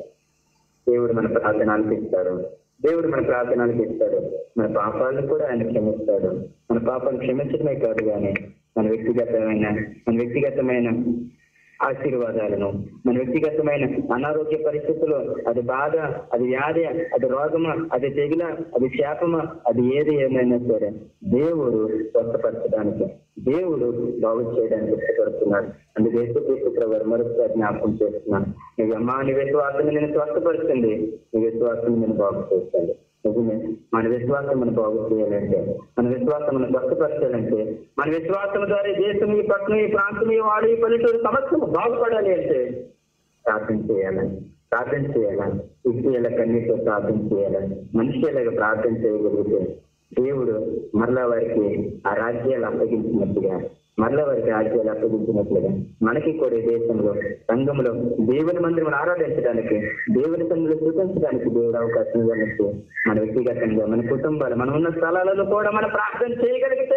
దేవుడు మన ప్రార్థన ఆలకిస్తాడు దేవుడు మన ప్రార్థన ఆలకిస్తాడు మన పాపాలను కూడా ఆయన క్షమిస్తాడు మన పాపాలను క్షమించడమే కాదు కానీ మన వ్యక్తిగతమైన మన వ్యక్తిగతమైన ఆశీర్వాదాలను మన వ్యక్తిగతమైన అనారోగ్య పరిస్థితుల్లో అది బాధ అది వ్యాధి అది రోగమా అది తెగుల అది శాపమా అది ఏది ఏమైనా సరే దేవుడు స్వస్థపరచడానికి దేవుడు బాగు చేయడానికి ఇష్టపడుతున్నాడు అందుకే యేసుక్రీస్తు వారు మరొకసారి జ్ఞాపకం చేస్తున్నాను నీ అమ్మా నీ విశ్వాసం నేను స్వస్థపరుస్తుంది నీ విశ్వాసం నేను బాగు చేస్తాను నిజమే మన విశ్వాసం మనం బాగు చేయాలంటే మన విశ్వాసం మనం స్వస్థపరచాలంటే మన విశ్వాసం ద్వారా ఈ దేశం ఈ పట్టణం ఈ ప్రాంతం ఈ వాడు ఈ పల్లెటూరు సమస్తం బాగుపడాలి అంటే ప్రార్థన చేయాలని ప్రార్థన చేయాలని ఇసుల కన్నీతో ప్రార్థన చేయాలని మనిషి ఇలాగ ప్రార్థన చేయగలిగితే దేవుడు మరలా వారికి ఆ రాజ్యాలు అప్పగించినట్టుగా మరలా వారికి రాజ్యాలు అప్పగించినట్లుగా మనకి కూడా ఈ దేశంలో సంఘంలో దేవుని మందిరం ఆరాధించడానికి దేవుని సన్నిధిలో చూపించడానికి దేవుడు అవకాశం ఇవ్వవచ్చు మన వ్యక్తిగతంగా మన కుటుంబాలు మనం ఉన్న స్థలాలలో కూడా మనం ప్రార్థన చేయగలిగితే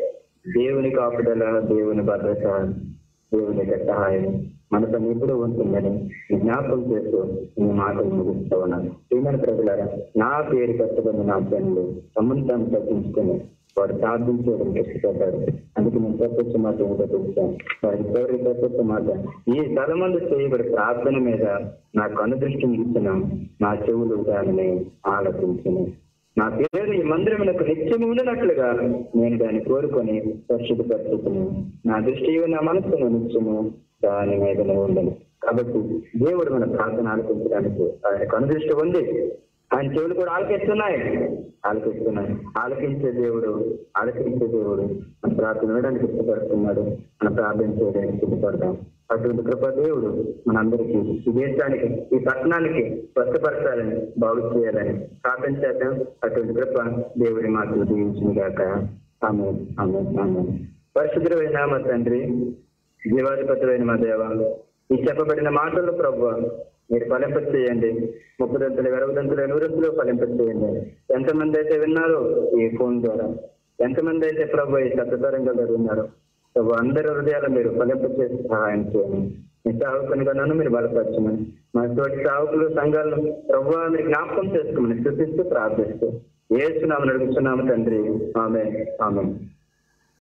దేవుని కాపుదల దేవుని భద్రత దేవుని యొక్క సహాయం మనతో ఎప్పుడు ఉంటుందని జ్ఞాపకం చేస్తూ ఈ మాటలు ముగిస్తూ ఉన్నాను ప్రియమైన ప్రజలారా నా పేరు కష్టపడిన నా జనులు తమను తాను తగ్గించుకొని వాడు ప్రార్థించడం కష్టపడ్డాడు అందుకే నేను ప్రత్యక్ష మాట ఏమిటో తెలుసాను వారి చివరి ప్రత్యక్ష మాట ఈ స్థలమందు చేయబడి ప్రార్థన మీద నాకు అనుదృష్టిని ఇచ్చిన నా చెవులు దానిని ఆలపించను నా పేరు ఈ మందిరమునకు నిత్యము ఉండినట్లుగా నేను దాన్ని కోరుకొని పరిశుద్ధపరచుకుని నా దృష్టి నా మనస్సును నిత్యము దాని మీదనే ఉండను కాబట్టి దేవుడు మన ప్రార్థన ఆలకించడానికి ఆయనకు అనుదృష్టి ఉంది ఆయన చెవులు కూడా ఆలకిస్తున్నాయి ఆలకిస్తున్నాయి ఆలకించే దేవుడు ఆలకించే దేవుడు మన ప్రార్థన వినడానికి ఇష్టపడుతున్నాడు మన ప్రార్థన చేయడానికి ఇష్టపడతాం అటువంటి కృప దేవుడు మనందరికీ ఈ దేశానికి ఈ పట్టణానికి స్వస్థపరచాలని బాగు చేయాలని ప్రార్థన చేద్దాం అటువంటి కృప దేవుడి మాటలు దీవించింది గాక ఆమె ఆమె ఆమె పరిశుద్ధమైన మా తండ్రి జీవాధిపతులైన మా దేవ ఈ చెప్పబడిన మాటలు ప్రభు మీరు ఫలింప చేయండి ముప్పదంతులు ఇరవదంతులు నూరంతులు ఫలింప చేయండి ఎంతమంది అయితే విన్నారో ఈ ఫోన్ ద్వారా ఎంతమంది అయితే ప్రభు ఈ సత్యతరంగా ఉన్నారు ప్రభు అందరి హృదయాలు మీరు ఫలింప చేసి సహాయం చేయండి మీ సాహకునిగా నన్ను మీరు బలపరచమని మా తోటి సాహకులు సంఘాలను ప్రభు మీరు జ్ఞాపకం చేసుకోమని స్థుతిస్తూ ప్రార్థిస్తూ ఏసునామని అడుగుతున్నాము తండ్రి ఆమె ఆమె